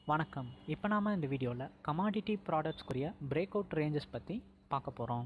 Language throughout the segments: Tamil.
வணக்கம் இப்போ நாம் இந்த வீடியோவில் கமாடிட்டி ப்ராடக்ட்ஸ்க்குரிய பிரேக் அவுட் ரேஞ்சஸ் பற்றி பார்க்க போகிறோம்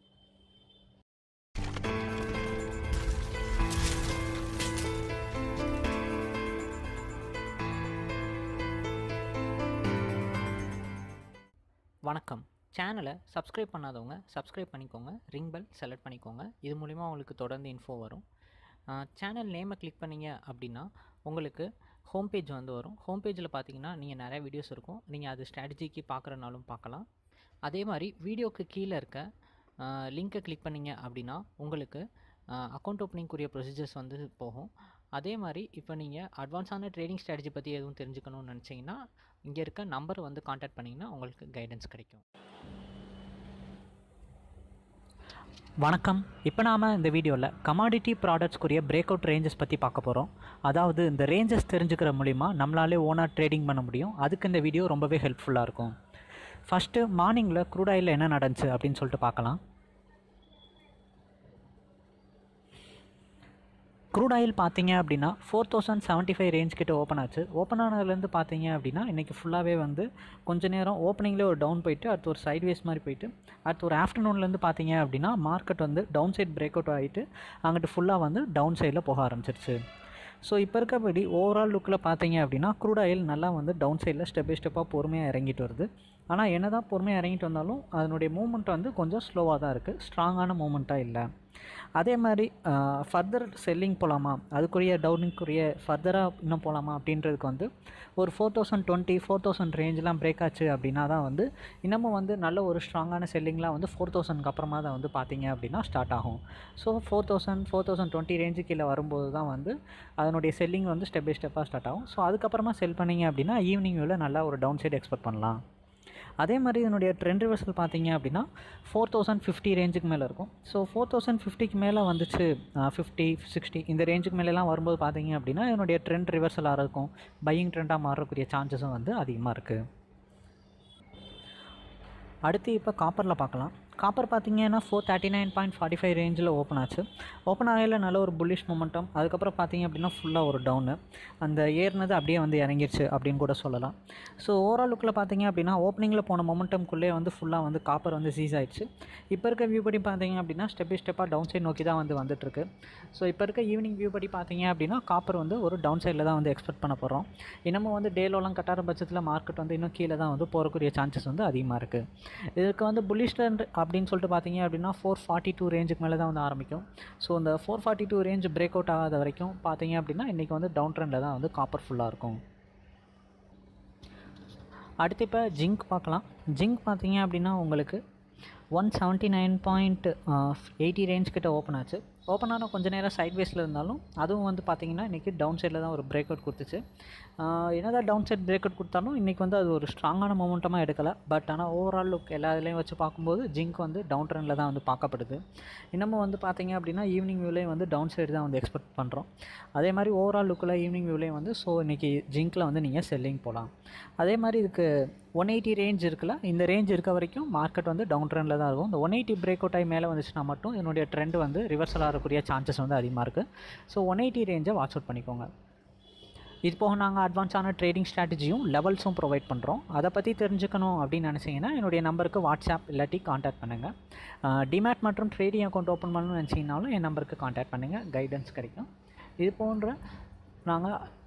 வணக்கம் சேனலை சப்ஸ்கிரைப் பண்ணாதவங்க சப்ஸ்கிரைப் பண்ணிக்கோங்க ரிங் பெல் செலக்ட் பண்ணிக்கோங்க இது மூலிமா உங்களுக்கு தொடர்ந்து இன்ஃபோ வரும் சேனல் நேமை கிளிக் பண்ணீங்க அப்படின்னா உங்களுக்கு ஹோம் பேஜ் வந்து வரும் ஹோம் பேஜில் பார்த்தீங்கன்னா நீங்கள் நிறைய வீடியோஸ் இருக்கும் நீங்கள் அது ஸ்ட்ராட்டஜிக்கு பார்க்குறனாலும் பார்க்கலாம் அதே மாதிரி வீடியோக்கு கீழே இருக்க லிங்க்கை கிளிக் பண்ணீங்க அப்படின்னா உங்களுக்கு அக்கௌண்ட் ஓப்பனிங்குரிய ப்ரொசீஜர்ஸ் வந்து போகும் அதே மாதிரி இப்போ நீங்கள் அட்வான்ஸான ட்ரேடிங் ஸ்ட்ராட்டஜி பற்றி எதுவும் தெரிஞ்சுக்கணும்னு நினச்சிங்கன்னா இங்கே இருக்க நம்பர் வந்து காண்டாக்ட் பண்ணிங்கன்னா உங்களுக்கு கைடன்ஸ் கிடைக்கும் வணக்கம் இப்போ நாம் இந்த வீடியோவில் கமாடிட்டி ப்ராடக்ட்ஸ்க்குரிய பிரேக் அவுட் ரேஞ்சஸ் பற்றி பார்க்க போகிறோம் அதாவது இந்த ரேஞ்சஸ் தெரிஞ்சுக்கிற மூலிமா நம்மளாலே ஓனாக ட்ரேடிங் பண்ண முடியும் அதுக்கு இந்த வீடியோ ரொம்பவே ஹெல்ப்ஃபுல்லாக இருக்கும் ஃபஸ்ட்டு மார்னிங்கில் க்ரூட் ஆயிலில் என்ன நடந்துச்சு அப்படின்னு சொல்லிட்டு பார்க்கலாம் க்ரூட் ஆயில் பார்த்தீங்க அப்படின்னா four thousand seventy five range கிட்ட ஓப்பன் ஆச்சு ஓப்பன் ஆனதுலேருந்து பார்த்தீங்க அப்படின்னா இன்றைக்கி ஃபுல்லாகவே வந்து கொஞ்ச நேரம் ஓப்பனிங்லேயே ஒரு டவுன் போயிட்டு அடுத்து ஒரு சைட்வேஸ் மாதிரி போயிட்டு அடுத்து ஒரு ஆஃப்டர்நூன்லேருந்து பார்த்தீங்க அப்படின்னா மார்க்கெட் வந்து டவுன் சைட் பிரேக் அவுட் ஆகிட்டு அங்கிட்டு ஃபுல்லாக வந்து டவுன் சைடில் போக ஆரம்பிச்சிருச்சு ஸோ இப்போ இருக்கபடி ஓவரால் லுக்கில் பார்த்தீங்க அப்படின்னா க்ரூட் ஆயில் நல்லா வந்து டவுன் சைடில் ஸ்டெப் பை ஸ்டெப்பாக பொறுமையாக இறங்கிட்டு வருது ஆனால் என்ன தான் பொறுமையாக இறங்கிட்டு வந்தாலும் அதனுடைய மூமெண்ட் வந்து கொஞ்சம் ஸ்லோவாக தான் இருக்குது ஸ்ட்ராங்கான மூமெண்ட்டாக இல்லை அதே மாதிரி ஃபர்தர் செல்லிங் போகலாமா அதுக்குரிய டவுனிங்குரிய ஃபர்தராக இன்னும் போகலாமா அப்படின்றதுக்கு வந்து ஒரு four thousand twenty four thousand ரேஞ்செலாம் பிரேக் ஆச்சு அப்படின்னா தான் வந்து இன்னமும் வந்து நல்ல ஒரு ஸ்ட்ராங்கான செல்லிங்லாம் வந்து ஃபோர் தௌசண்ட்க்கு அப்புறமா தான் வந்து பார்த்தீங்க அப்படின்னா ஸ்டார்ட் ஆகும் so four thousand four thousand twenty range கீழே வரும்போது தான் வந்து அதனுடைய செல்லிங் வந்து ஸ்டெப் பை ஸ்டெப்பாக ஸ்டார்ட் ஆகும் ஸோ அதுக்கப்புறமா செல் பண்ணிங்க அப்படின்னா ஈவினிங் வியூவில் நல்லா ஒரு டவுன் சைடு எக்ஸ்பெக்ட் பண்ணலாம் அதே மாதிரி இதனுடைய ட்ரெண்ட் ரிவர்சல் பார்த்தீங்க அப்படின்னா ஃபோர் தௌசண்ட் ஃபிஃப்டி ரேஞ்சுக்கு மேலே இருக்கும் ஸோ ஃபோர் தௌசண்ட் ஃபிஃப்டிக்கு மேலே வந்துச்சு ஃபிஃப்டி சிக்ஸ்டி இந்த ரேஞ்சுக்கு மேலெலாம் வரும்போது பார்த்தீங்க அப்படின்னா இதனுடைய ட்ரெண்ட் ரிவர்சலாக இருக்கும் பையிங் ட்ரெண்டாக மாறக்கூடிய சான்சஸும் வந்து அதிகமாக இருக்குது அடுத்து இப்போ காப்பரில் பார்க்கலாம் காப்பர் பார்த்தீங்கன்னா four thirty nine point forty five ரேஞ்சில் ஓப்பன் ஆச்சு ஓப்பன் ஆகையில் நல்ல ஒரு புல்லிஷ் மூமெண்டம் அதுக்கப்புறம் பார்த்தீங்க அப்படின்னா ஃபுல்லாக ஒரு டவுனு அந்த ஏறினது அப்படியே வந்து இறங்கிருச்சு அப்படின்னு கூட சொல்லலாம் ஸோ ஓவரால் லுக்கில் பார்த்தீங்க அப்படின்னா ஓப்பனிங்கில் போன மொமெண்டம்குள்ளே வந்து ஃபுல்லாக வந்து காப்பர் வந்து சீஸ் ஆயிடுச்சு இப்போ இருக்க வியூ படி பார்த்தீங்க அப்படின்னா ஸ்டெப் பை ஸ்டெப்பாக டவுன் சைட் நோக்கி தான் வந்து வந்துட்டுருக்கு ஸோ இப்போ இருக்க ஈவினிங் வியூ படி பார்த்தீங்க அப்படின்னா காப்பர் வந்து ஒரு டவுன் சைடில் தான் வந்து எக்ஸ்பெக்ட் பண்ண போகிறோம் இன்னமும் வந்து டேலோலாம் கட்டார பட்சத்தில் மார்க்கெட் வந்து இன்னும் கீழே தான் வந்து போகக்கூடிய சான்சஸ் வந்து அதிகமாக இருக்குது இதுக்கு வந்து புல்லிஷ் ட்ரெண்ட் அப்படின்னு சொல்லிட்டு பார்த்தீங்க அப்படின்னா ஃபோர் ஃபார்ட்டி டூ ரேஞ்சுக்கு மேலே தான் வந்து ஆரம்பிக்கும் ஸோ இந்த four forty two range break out ஆகாத வரைக்கும் பார்த்தீங்க அப்படின்னா இன்றைக்கி வந்து டவுன் ட்ரெண்டில் தான் வந்து காப்பர் ஃபுல்லாக இருக்கும் அடுத்து இப்போ ஜிங்க் பார்க்கலாம் ஜிங்க் பார்த்தீங்க அப்படின்னா உங்களுக்கு one seventy nine point eighty range கிட்ட ஓப்பன் ஆச்சு ஓப்பன் ஆனால் கொஞ்சம் நேரம் சைட்வேஸில் இருந்தாலும் அதுவும் வந்து பார்த்திங்கன்னா இன்றைக்கி டவுன் சைடில் தான் ஒரு பிரேக் அவுட் கொடுத்துச்சு என்னதான் டவுன் சைட் பிரேக் அவுட் கொடுத்தாலும் இன்றைக்கி வந்து அது ஒரு ஸ்ட்ராங்கான மூமெண்ட்டமாக எடுக்கலை பட் ஆனால் ஓவரால் லுக் எல்லா இதுலேயும் வச்சு பார்க்கும்போது ஜிங்க் வந்து டவுன் ட்ரெண்டில் தான் வந்து பார்க்கப்படுது இன்னமும் வந்து பார்த்திங்க அப்படின்னா ஈவினிங் வியூலேயும் வந்து டவுன் சைடு தான் வந்து எக்ஸ்பெக்ட் பண்ணுறோம் அதே மாதிரி ஓவரால் லுக்கில் ஈவினிங் வியூலேயும் வந்து ஸோ இன்றைக்கி ஜிங்க்கில் வந்து நீங்கள் செல்லிங் போகலாம் அதே மாதிரி இதுக்கு ஒன் எயிட்டி ரேஞ்ச் இருக்குல்ல இந்த ரேஞ்ச் இருக்க வரைக்கும் மார்க்கெட் வந்து டவுன் ட்ரெண்டில் தான் இருக்கும் இந்த ஒன் எயிட்டி பிரேக் அவுட் ஆகி மேலே வந்துச்சுன்னா மட்டும் என்னுடைய ட்ரெண்ட் வந்து ரிவர்சலாக இருக்கக்கூடிய சான்சஸ் வந்து அதிகமாக இருக்குது ஸோ ஒன் எயிட்டி ரேஞ்சை வாட்ச் அவுட் பண்ணிக்கோங்க இது போக நாங்கள் அட்வான்ஸான ட்ரேடிங் ஸ்ட்ராட்டஜியும் லெவல்ஸும் ப்ரொவைட் பண்ணுறோம் அதை பற்றி தெரிஞ்சுக்கணும் அப்படின்னு நினச்சிங்கன்னா என்னுடைய நம்பருக்கு வாட்ஸ்அப் இல்லாட்டி காண்டாக்ட் பண்ணுங்கள் டிமேட் மற்றும் ட்ரேடிங் அக்கௌண்ட் ஓப்பன் பண்ணணும்னு நினச்சிங்கனாலும் என் நம்பருக்கு காண்டாக்ட் பண்ணுங்கள் கைடன்ஸ் கிடைக்கும் இது போன்ற நாங்கள்